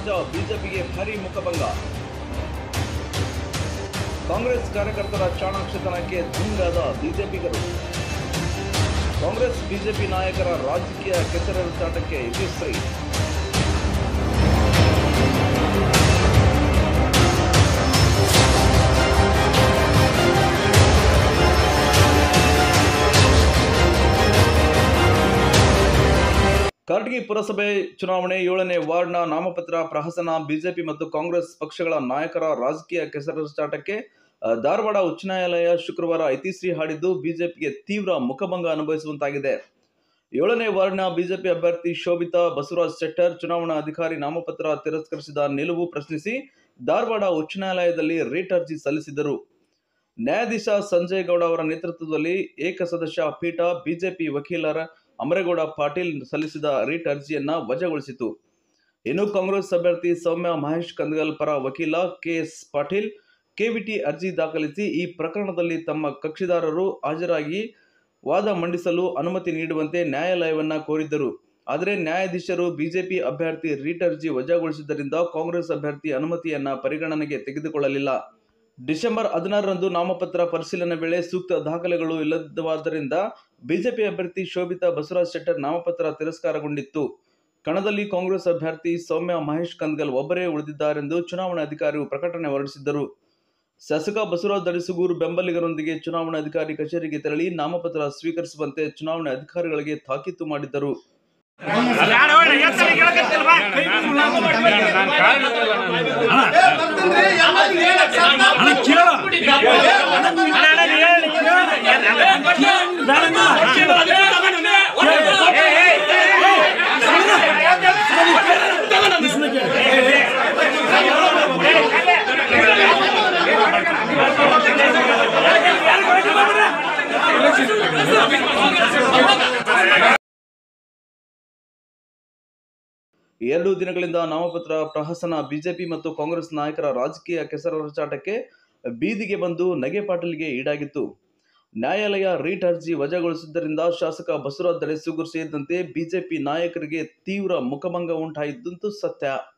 ವಜಾ ಬಿಜೆಪಿಗೆ ಭಾರೀ ಮುಖಭಂಗ ಕಾಂಗ್ರೆಸ್ ಕಾರ್ಯಕರ್ತರ ಚಾಣಾಕ್ಷತನಕ್ಕೆ ಧುಂಗಾದ ಬಿಜೆಪಿಗರು ಕಾಂಗ್ರೆಸ್ ಬಿಜೆಪಿ ನಾಯಕರ ರಾಜಕೀಯ ಕೆಸರೆರಚಾಟಕ್ಕೆ ಇತಿಶ್ರೀ ಕಾರಟಗಿ ಪುರಸಭೆ ಚುನಾವಣೆ ಏಳನೇ ವಾರ್ಡ್ನ ನಾಮಪತ್ರ ಪ್ರಹಸನ ಬಿಜೆಪಿ ಮತ್ತು ಕಾಂಗ್ರೆಸ್ ಪಕ್ಷಗಳ ನಾಯಕರ ರಾಜಕೀಯ ಕೆಸರೆರಚಾಟಕ್ಕೆ ಆ, ಧಾರವಾಡ ಉಚ್ಚ ನ್ಯಾಯಾಲಯ ಶುಕ್ರವಾರ ಇತಿಶ್ರೀ ಹಾಡಿದ್ದು ಬಿಜೆಪಿಗೆ ತೀವ್ರ ಮುಖಭಂಗ ಅನುಭವಿಸುವಂತಾಗಿದೆ ಏಳನೇ ವಾರ್ಡ್ನ ಬಿಜೆಪಿ ಅಭ್ಯರ್ಥಿ ಶೋಭಿತಾ ಬಸವರಾಜ್ ಶೆಟ್ಟರ್ ಚುನಾವಣಾ ಅಧಿಕಾರಿ ನಾಮಪತ್ರ ತಿರಸ್ಕರಿಸಿದ ನಿಲುವು ಪ್ರಶ್ನಿಸಿ ಧಾರವಾಡ ಉಚ್ಚ ನ್ಯಾಯಾಲಯದಲ್ಲಿ ರಿಟ್ ಅರ್ಜಿ ಸಲ್ಲಿಸಿದರು ನ್ಯಾಯಾಧೀಶ ಸಂಜಯ್ ಗೌಡ ಅವರ ನೇತೃತ್ವದಲ್ಲಿ ಏಕಸದಸ್ಯ ಪೀಠ ಬಿಜೆಪಿ ವಕೀಲರ ಅಮರೇಗೌಡ ಪಾಟೀಲ್ ಸಲ್ಲಿಸಿದ ರಿಟ್ ಅರ್ಜಿಯನ್ನ ವಜಾಗೊಳಿಸಿತು ಇನ್ನು ಕಾಂಗ್ರೆಸ್ ಅಭ್ಯರ್ಥಿ ಸೌಮ್ಯ ಮಹೇಶ್ ಕಂದಗಲ್ ಪರ ವಕೀಲ ಕೆಎಸ್ ಪಾಟೀಲ್ ಕೆವಿಟಿ ಅರ್ಜಿ ದಾಖಲಿಸಿ ಈ ಪ್ರಕರಣದಲ್ಲಿ ತಮ್ಮ ಕಕ್ಷಿದಾರರು ಹಾಜರಾಗಿ ವಾದ ಮಂಡಿಸಲು ಅನುಮತಿ ನೀಡುವಂತೆ ನ್ಯಾಯಾಲಯವನ್ನ ಕೋರಿದ್ದರು ಆದರೆ ನ್ಯಾಯಾಧೀಶರು ಬಿಜೆಪಿ ಅಭ್ಯರ್ಥಿ ರಿಟ್ ಅರ್ಜಿ ವಜಾಗೊಳಿಸಿದ್ದರಿಂದ ಕಾಂಗ್ರೆಸ್ ಅಭ್ಯರ್ಥಿ ಅನುಮತಿಯನ್ನ ಪರಿಗಣನೆಗೆ ತೆಗೆದುಕೊಳ್ಳಲಿಲ್ಲ ಡಿಸೆಂಬರ್ ಹದಿನಾರರಂದು ನಾಮಪತ್ರ ಪರಿಶೀಲನೆ ವೇಳೆ ಸೂಕ್ತ ದಾಖಲೆಗಳು ಇಲ್ಲದವಾದ್ದರಿಂದ ಬಿಜೆಪಿ ಅಭ್ಯರ್ಥಿ ಶೋಭಿತಾ ಬಸವರಾಜ್ ಶೆಟ್ಟರ್ ನಾಮಪತ್ರ ತಿರಸ್ಕಾರಗೊಂಡಿತ್ತು ಕಣದಲ್ಲಿ ಕಾಂಗ್ರೆಸ್ ಅಭ್ಯರ್ಥಿ ಸೌಮ್ಯ ಮಹೇಶ್ ಕಂದ್ಗಲ್ ಒಬ್ಬರೇ ಉಳಿದಿದ್ದಾರೆಂದು ಚುನಾವಣಾಧಿಕಾರಿಯು ಪ್ರಕಟಣೆ ಹೊರಡಿಸಿದ್ದರು ಶಾಸಕ ಬಸವರಾಜ್ ದಡಿಸುಗೂರು ಬೆಂಬಲಿಗರೊಂದಿಗೆ ಚುನಾವಣಾಧಿಕಾರಿ ಕಚೇರಿಗೆ ತೆರಳಿ ನಾಮಪತ್ರ ಸ್ವೀಕರಿಸುವಂತೆ ಚುನಾವಣಾ ಅಧಿಕಾರಿಗಳಿಗೆ ತಾಕೀತು ಮಾಡಿದ್ದರು ಎರಡು ದಿನಗಳಿಂದ ನಾಮಪತ್ರ ಪ್ರಹಸನ ಬಿಜೆಪಿ ಮತ್ತು ಕಾಂಗ್ರೆಸ್ ನಾಯಕರ ರಾಜಕೀಯ ಕೆಸರಚಾಟಕ್ಕೆ ಬೀದಿಗೆ ಬಂದು ನಗೆ ಪಾಟೀಲ್ಗೆ ಈಡಾಗಿತ್ತು ನ್ಯಾಯಾಲಯ ರೀಟ್ ಅರ್ಜಿ ವಜಾಗೊಳಿಸಿದ್ದರಿಂದ ಶಾಸಕ ಬಸವರಾಜ್ ದಳೆಸೂಗೂರು ಸೇರಿದಂತೆ ಬಿಜೆಪಿ ನಾಯಕರಿಗೆ ತೀವ್ರ ಮುಖಭಂಗ ಉಂಟಾಯಿದ್ದಂತೂ ಸತ್ಯ